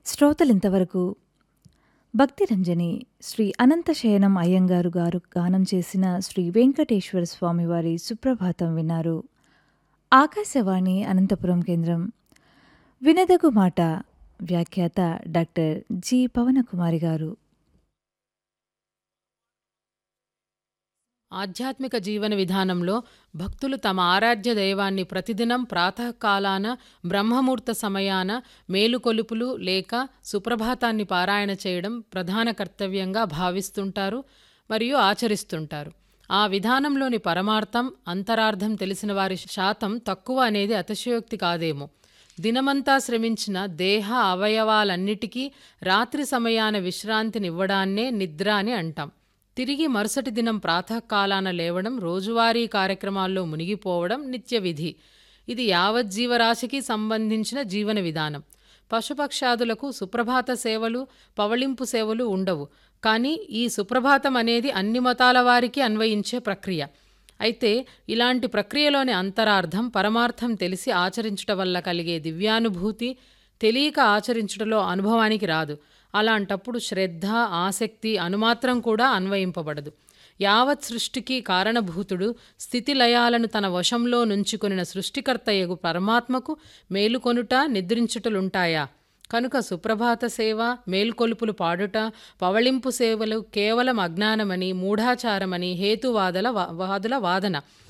శ్రోతలింతవరకు భక్తిరంజని శ్రీ అనంతశయనం అయ్యంగారు గారు గానం చేసిన శ్రీ వెంకటేశ్వర స్వామివారి సుప్రభాతం విన్నారు ఆకాశవాణి అనంతపురం కేంద్రం వినదగు మాట వ్యాఖ్యాత డాక్టర్ జి పవనకుమారి గారు ఆధ్యాత్మిక జీవన విధానంలో భక్తులు తమ ఆరాధ్య దైవాన్ని ప్రతిదినం ప్రాతకాలాన బ్రహ్మముహూర్త సమయాన మేలుకొలుపులు లేక సుప్రభాతాన్ని పారాయణ చేయడం ప్రధాన కర్తవ్యంగా భావిస్తుంటారు మరియు ఆచరిస్తుంటారు ఆ విధానంలోని పరమార్థం అంతరార్థం తెలిసిన వారి శాతం తక్కువ అనేది అతిశయోక్తి కాదేమో దినమంతా శ్రమించిన దేహ అవయవాలన్నిటికీ రాత్రి సమయాన విశ్రాంతినివ్వడాన్నే నిద్ర అని అంటాం తిరిగి మరుసటి దినం ప్రాతకాలాన లేవడం రోజువారీ కార్యక్రమాల్లో మునిగిపోవడం నిత్య విధి ఇది యావత్ జీవరాశికి సంబంధించిన జీవన విధానం పశుపక్షాదులకు సుప్రభాత సేవలు పవళింపు సేవలు ఉండవు కానీ ఈ సుప్రభాతం అనేది అన్ని మతాల వారికి అన్వయించే ప్రక్రియ అయితే ఇలాంటి ప్రక్రియలోని అంతరార్థం పరమార్థం తెలిసి ఆచరించుట వల్ల కలిగే దివ్యానుభూతి తెలియక ఆచరించుటలో అనుభవానికి రాదు అలాంటప్పుడు శ్రద్ధ ఆసక్తి అనుమాత్రం కూడా అన్వయింపబడదు యావత్ సృష్టికి కారణభూతుడు స్థితి లయాలను తన వశంలో నుంచుకొనిన సృష్టికర్తయగు పరమాత్మకు మేలుకొనుట నిద్రించుటలుంటాయా కనుక సుప్రభాత సేవ మేల్కొలుపులు పాడుట పవళింపు సేవలు కేవలం అజ్ఞానమని మూఢాచారమని హేతువాదల వాదుల వాదన